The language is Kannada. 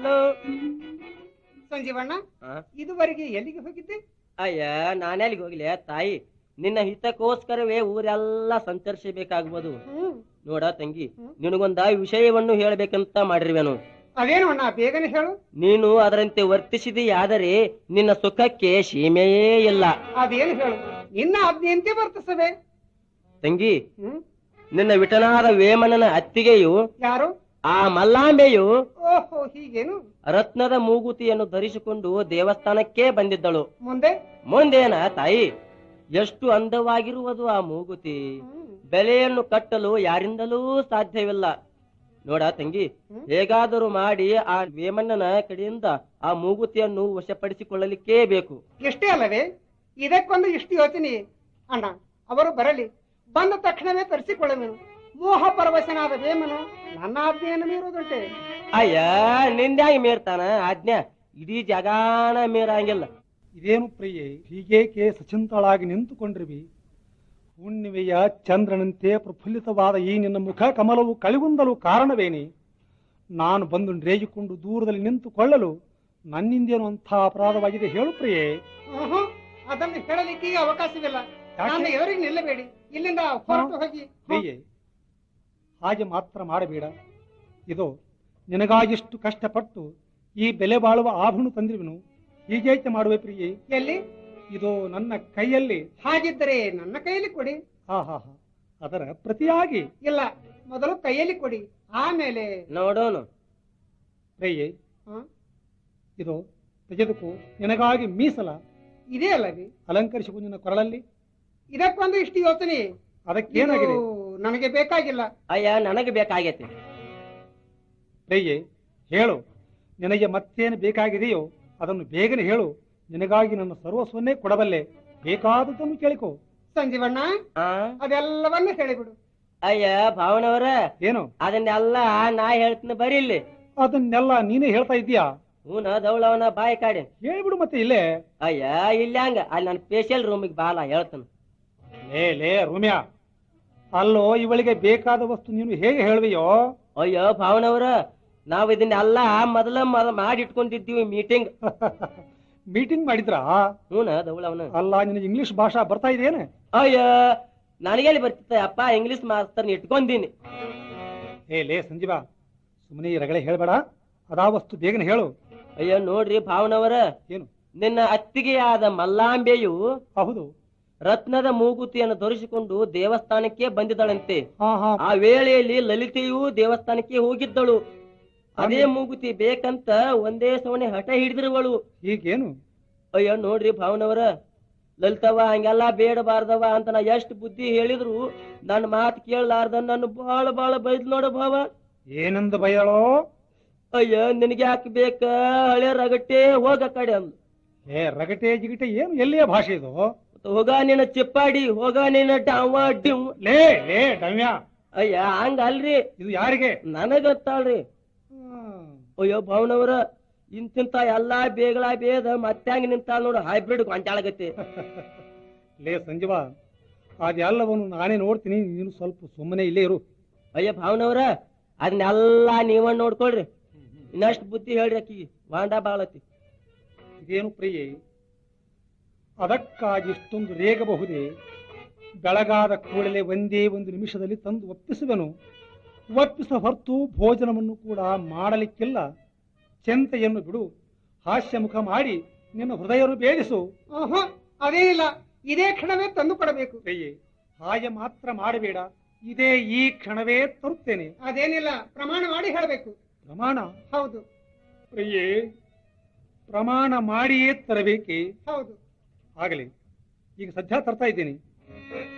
ಹಲೋ ಸಂಜೀವಣ್ಣ ಇದುವರೆಗೆ ಎಲ್ಲಿಗೆ ಹೋಗಿದ್ದೆ ಅಯ್ಯ ನಾನೆಲ್ಲಿಗೆ ಹೋಗ್ಲಿ ತಾಯಿ ನಿನ್ನ ಹಿತಕ್ಕೋಸ್ಕರವೇ ಊರೆಲ್ಲ ಸಂಚರಿಸಬೇಕಾಗ್ಬೋದು ಹ್ಮ್ ನೋಡ ತಂಗಿ ನಿನಗೊಂದ ವಿಷಯವನ್ನು ಹೇಳಬೇಕಂತ ಮಾಡಿರುವೆನು ಅದೇನು ಅಣ್ಣ ಬೇಗನೆ ಹೇಳು ನೀನು ಅದರಂತೆ ವರ್ತಿಸಿದೆಯಾದರೆ ನಿನ್ನ ಸುಖಕ್ಕೆ ಸೀಮೆಯೇ ಇಲ್ಲ ಅದೇನು ಹೇಳು ನಿನ್ನ ಆಜ್ಞೆಯಂತೆ ವರ್ತಿಸವೆ ತಂಗಿ ಹ್ಮ್ ನಿನ್ನ ವಿಟನಾದ ವೇಮನನ ಅತ್ತಿಗೆಯು ಯಾರು ಆ ಮಲ್ಲಾಂಬೆಯು ಓಹೋ ಹೀಗೇನು ರತ್ನದ ಮೂಗುತಿಯನ್ನು ಧರಿಸಿಕೊಂಡು ದೇವಸ್ಥಾನಕ್ಕೆ ಬಂದಿದ್ದಳು ಮುಂದೆ ಮುಂದೇನ ತಾಯಿ ಎಷ್ಟು ಅಂದವಾಗಿರುವುದು ಆ ಮೂಗುತಿ ಹ್ಮ್. ಬೆಲೆಯನ್ನು ಕಟ್ಟಲು ಯಾರಿಂದಲೂ ಸಾಧ್ಯವಿಲ್ಲ ನೋಡ ತಂಗಿ ಹೇಗಾದರೂ ಮಾಡಿ ಆ ವೇಮಣ್ಣನ ಕಡೆಯಿಂದ ಆ ಮೂಗುತಿಯನ್ನು ವಶಪಡಿಸಿಕೊಳ್ಳಲಿಕ್ಕೇ ಬೇಕು ಎಷ್ಟೇ ಅಲ್ಲವೇ ಇದಕ್ಕೊಂದು ಇಷ್ಟು ಯೋಚನೆ ಅಣ್ಣ ಅವರು ಬರಲಿ ಬಂದ ತಕ್ಷಣವೇ ತರಿಸಿಕೊಳ್ಳುವೆನು ಮೋಹ ಪರವಶನಾದ ವೇಮನು ನನ್ನ ಆಜ್ಞೆಯನ್ನು ಮೀರುವುದುಂಟೆ ಅಯ್ಯ ನಿಂದ್ಯಾಗಿ ಮೀರ್ತಾನ ಆಜ್ಞಾ ಇಡೀ ಜಗಾನ ಮೀರಂಗಿಲ್ಲ ಇದೇನು ಪ್ರಿಯೆ ಹೀಗೇಕೆ ಸಚಿಂತಳಾಗಿ ನಿಂತುಕೊಂಡಿರುವಿ ಹುಣ್ಣಿಮೆಯ ಚಂದ್ರನಂತೆ ಪ್ರಫುಲ್ಲಿತವಾದ ಈ ನಿನ್ನ ಮುಖ ಕಮಲವು ಕಳಿಗುಂದಲು ಕಾರಣವೇನೆ ನಾನು ಬಂದು ರೇಗಿಕೊಂಡು ದೂರದಲ್ಲಿ ನಿಂತುಕೊಳ್ಳಲು ನನ್ನಿಂದೇನು ಅಂಥ ಅಪರಾಧವಾಗಿದೆ ಹೇಳು ಪ್ರಿಯೆ ಆಹಾ, ಅದನ್ನು ಹೇಳಲಿಕ್ಕೆ ಈಗ ಅವಕಾಶವಿಲ್ಲ ಯಾಕೆ? ನನ್ನ ಎದುರಿಗೆ ನಿಲ್ಲಬೇಡಿ ಇಲ್ಲಿಂದ ಹೊರಟು ಹೋಗಿ ಪ್ರಿಯೆ ಹಾಗೆ ಮಾತ್ರ ಮಾಡಬೇಡ ಇದು ನಿನಗಾಗಿಷ್ಟು ಕಷ್ಟಪಟ್ಟು ಈ ಬೆಲೆ ಬಾಳುವ ಆಭರಣ ತಂದಿರುವೆನು ಹೀಗೇಕೆ ಮಾಡುವೆ ಪ್ರಿಯೆ ಎಲ್ಲಿ ಇದು ನನ್ನ ಕೈಯಲ್ಲಿ ಹಾಗಿದ್ದರೆ ನನ್ನ ಕೈಯಲ್ಲಿ ಕೊಡಿ ಹಾ ಹಾ ಹಾ ಅದರ ಪ್ರತಿಯಾಗಿ ಇಲ್ಲ ಮೊದಲು ಕೈಯಲ್ಲಿ ಕೊಡಿ ಆಮೇಲೆ ನೋಡೋನು ಪ್ರಿಯೆ ಹ? ಇದು ತೆಗೆದುಕೋ ನಿನಗಾಗಿ ಮೀಸಲ ಇದೇ ಅಲ್ಲವೇ ಅಲಂಕರಿಸಿಕೊ ನಿನ್ನ ಕೊರಳಲ್ಲಿ ಇದಕ್ಕೊಂದು ಇಷ್ಟು ಯೋಚನೆ ಅದಕ್ಕೇನಾಗಿದೆ ಇದು ನನಗೆ ಬೇಕಾಗಿಲ್ಲ ಅಯ್ಯ ನನಗೆ ಬೇಕಾಗೈತಿ ಪ್ರಿಯೆ ಹೇಳು ನಿನಗೆ ಮತ್ತೇನು ಬೇಕಾಗಿದೆಯೋ ಅದನ್ನು ಬೇಗನೆ ಹೇಳು ನಿನಗಾಗಿ ನನ್ನ ಸರ್ವಸ್ವನ್ನೇ ಕೊಡಬಲ್ಲೆ ಬೇಕಾದದ್ದನ್ನು ಕೇಳಿಕೋ ಸಂಜೀವಣ್ಣ ಆ ಅದೆಲ್ಲವನ್ನು ಹೇಳಿಬಿಡು ಅಯ್ಯ ಭಾವನವ್ರ ಏನು ಅದನ್ನೆಲ್ಲ ನಾ ಹೇಳ್ತೀನಿ ಬರೀ ಇಲ್ಲಿ ಅದನ್ನೆಲ್ಲ ನೀನೇ ಹೇಳ್ತಾ ಇದ್ದೀಯಾ ಹೂನ ದೌಳವನ ಬಾಯಿ ಕಾಡಿ ಹೇಳ್ಬಿಡು ಮತ್ತೆ ಇಲ್ಲೇ ಅಯ್ಯ ಇಲ್ಲ ಹಂಗ ಅಲ್ಲಿ ನನ್ನ ಸ್ಪೆಷಲ್ ರೂಮಿಗೆ ಬಾಲ ಹೇಳ್ತಾನೆ ಲೇ ಲೇ ರೂಮ್ಯಾ ಅಲ್ಲೋ ಇವಳಿಗೆ ಬೇಕಾದ ವಸ್ತು ನೀನು ಹೇಗೆ ಹೇಳುವೆಯೋ ಅಯ್ಯೋ ಭಾವನವ್ರ ನಾವ್ ಇದನ್ನೆಲ್ಲ ಮೊದಲ ಮೊದ- ಮಾಡಿ ಇಟ್ಕೊಂಡಿದ್ದೀವಿ ಮೀಟಿಂಗ್ ಮೀಟಿಂಗ್ ಮಾಡಿದ್ರಾ ಹೂನ ದೌಳವನ ಅಲ್ಲ ನಿನಗೆ ಇಂಗ್ಲಿಷ್ ಭಾಷಾ ಬರ್ತಾ ಇದೆಯೇನೆ ಅಯ್ಯ ನನಗೆಲ್ಲಿ ಬರ್ತಿತ್ತ ಅಪ್ಪ ಇಂಗ್ಲಿಷ್ ಮಾಸ್ತರ್ನ ಇಟ್ಕೊಂಡೀನಿ ಏ ಲೇ ಸಂಜೀವ ಸುಮ್ಮನೆ ಈ ರಗಳೆ ಹೇಳ್ಬೇಡ ಅದಾ ವಸ್ತು ಬೇಗನೆ ಹೇಳು ಅಯ್ಯೋ ನೋಡ್ರಿ ಭಾವನವರ ಏನು ನಿನ್ನ ಅತ್ತಿಗೆಯಾದ ಮಲ್ಲಾಂಬೆಯು ಹೌದು ರತ್ನದ ಮೂಗುತಿಯನ್ನು ಧರಿಸಿಕೊಂಡು ದೇವಸ್ಥಾನಕ್ಕೆ ಬಂದಿದ್ದಳಂತೆ ಹಾ ಹಾ ಆ ವೇಳೆಯಲ್ಲಿ ಲಲಿತೆಯು ದೇವಸ್ಥಾನಕ್ಕೆ ಹೋಗಿದ್ದಳು ಅದೇ ಮೂಗುತಿ ಬೇಕಂತ ಒಂದೇ ಸವಣೆ ಹಠ ಹಿಡಿದಿರುವಳು ಈಗೇನು ಅಯ್ಯೋ ನೋಡ್ರಿ ಭಾವನವರ ಲಲಿತವ್ವ ಹಂಗೆಲ್ಲ ಬೇಡಬಾರ್ದವ ಅಂತ ನಾ ಎಷ್ಟು ಬುದ್ಧಿ ಹೇಳಿದ್ರು ನನ್ನ ಮಾತು ಕೇಳಲಾರ್ದ ನನ್ನ ಬಾಳ ಬಾಳ ಬೈದ್ ನೋಡ ಭಾವ ಏನಂದು ಬೈದಳೋ ಅಯ್ಯ ನಿನಗೆ ಯಾಕೆ ಬೇಕ ಹಳೆ ರಗಟ್ಟೆ ಹೋಗ ಆ ಕಡೆ ಅಂದ್ ಏ ರಗಟೆ ಜಿಗಟೆ ಏನು ಎಲ್ಲಿಯ ಭಾಷೆ ಇದು ಹೋಗ ನಿನ್ನ ಚಿಪ್ಪಾಡಿ ಹೋಗ ನಿನ್ನ ಡಾವ ಡಿವ್ ಲೇ ಲೇ ಡಮ್ಯ ಅಯ್ಯ ಹಂಗ ಅಲ್ರಿ ಇದು ಯಾರಿಗೆ ನನಗತ್ತಾಳ್ರಿ ಅಯ್ಯೋ ಭಾವನವ್ರ ಇಂತಿಂತ ಎಲ್ಲಾ ಬೇಗಳ ಬೇದ ಮತ್ತ್ಯಾಂಗ ನಿಂತಾಳ ನೋಡು ಹೈಬ್ರಿಡ್ ಗೊಂಚಾಳಗತ್ತೆ ಲೇ ಸಂಜೀವ ಅದೆಲ್ಲವನ್ನು ನಾನೇ ನೋಡ್ತೀನಿ ನೀನು ಸ್ವಲ್ಪ ಸುಮ್ಮನೆ ಇಲ್ಲೇ ಇರು ಅಯ್ಯ ಭಾವನವ್ರ ಅದನ್ನೆಲ್ಲ ನೀವ ನೋಡ್ಕೊಳ್ರಿ ಇನ್ನಷ್ಟು ಬುದ್ಧಿ ಹೇಳ್ರಿ ಆಕಿಗೆ ವಾಂಡ ಬಾಳತಿ ಇದೇನು ಪ್ರಿಯೆ ಅದಕ್ಕಾಗಿ ಇಷ್ಟೊಂದು ರೇಗಬಹುದೇ ಬೆಳಗಾದ ಕೂಡಲೇ ಒಂದೇ ಒಂದು ನಿಮಿಷದಲ್ಲಿ ತಂದು ಒಪ್ಪಿಸುವೆನು ಒಪ್ಪಿಸ ಹೊರತು ಭೋಜನವನ್ನು ಕೂಡ ಮಾಡಲಿಕ್ಕಿಲ್ಲ ಚೆಂತೆಯನ್ನು ಬಿಡು ಹಾಸ್ಯ ಮುಖ ಮಾಡಿ ನಿನ್ನ ಹೃದಯವನ್ನು ಬೇಡಿಸು ಆಹಾ, ಅದೇ ಇಲ್ಲ ಇದೇ ಕ್ಷಣವೇ ತಂದು ಕೊಡಬೇಕು ಪ್ರಿಯೆ ಹಾಗೆ ಮಾತ್ರ ಮಾಡಬೇಡ ಇದೇ ಈ ಕ್ಷಣವೇ ತರುತ್ತೇನೆ ಅದೇನಿಲ್ಲ ಪ್ರಮಾಣ ಮಾಡಿ ಹೇಳಬೇಕು ಪ್ರಮಾಣ ಹೌದು ಪ್ರಿಯೆ ಪ್ರಮಾಣ ಮಾಡಿಯೇ ತರಬೇಕೆ ಹೌದು ಆಗಲಿ ಈಗ ಸದ್ಯ ತರ್ತಾ ಇದ್ದೀನಿ